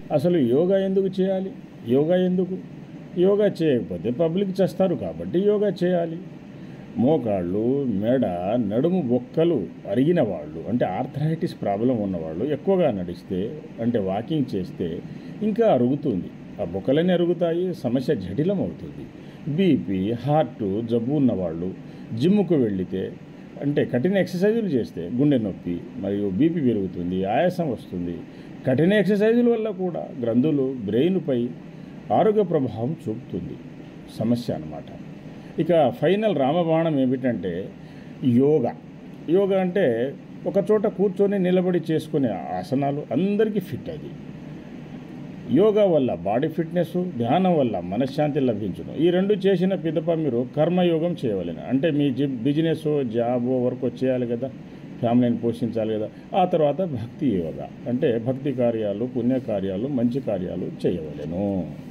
అసలు యోగా ఎందుకు చేయాలి యోగా ఎందుకు యోగా చేయకపోతే పబ్లిక్ చేస్తారు కాబట్టి యోగా చేయాలి మోకాళ్ళు మెడ నడుము బొక్కలు అరిగిన వాళ్ళు అంటే ఆర్థరైటిస్ ప్రాబ్లం ఉన్నవాళ్ళు ఎక్కువగా నడిస్తే అంటే వాకింగ్ చేస్తే ఇంకా అరుగుతుంది ఆ బొక్కలన్నీ అరుగుతాయి సమస్య జటిలం అవుతుంది బీపీ హార్ట్ జబ్బు ఉన్నవాళ్ళు జిమ్ముకు వెళితే అంటే కఠిన ఎక్సర్సైజులు చేస్తే గుండె నొప్పి మరియు బీపీ పెరుగుతుంది ఆయాసం వస్తుంది కఠిన ఎక్సర్సైజుల వల్ల కూడా గ్రంథులు బ్రెయిన్పై ఆరోగ్య ప్రభావం చూపుతుంది సమస్య అన్నమాట ఇక ఫైనల్ రామబాణం ఏమిటంటే యోగా యోగా అంటే ఒక చోట కూర్చొని నిలబడి చేసుకునే ఆసనాలు అందరికీ ఫిట్ అది యోగా వల్ల బాడీ ఫిట్నెస్ ధ్యానం వల్ల మనశ్శాంతి లభించును ఈ రెండు చేసిన పిదప మీరు కర్మయోగం చేయవలెను అంటే మీ జి బిజినెస్ జాబ్ వర్క్ చేయాలి కదా ఫ్యామిలీని పోషించాలి కదా ఆ తర్వాత భక్తి యోగా అంటే భక్తి కార్యాలు పుణ్య కార్యాలు మంచి కార్యాలు చేయవలెను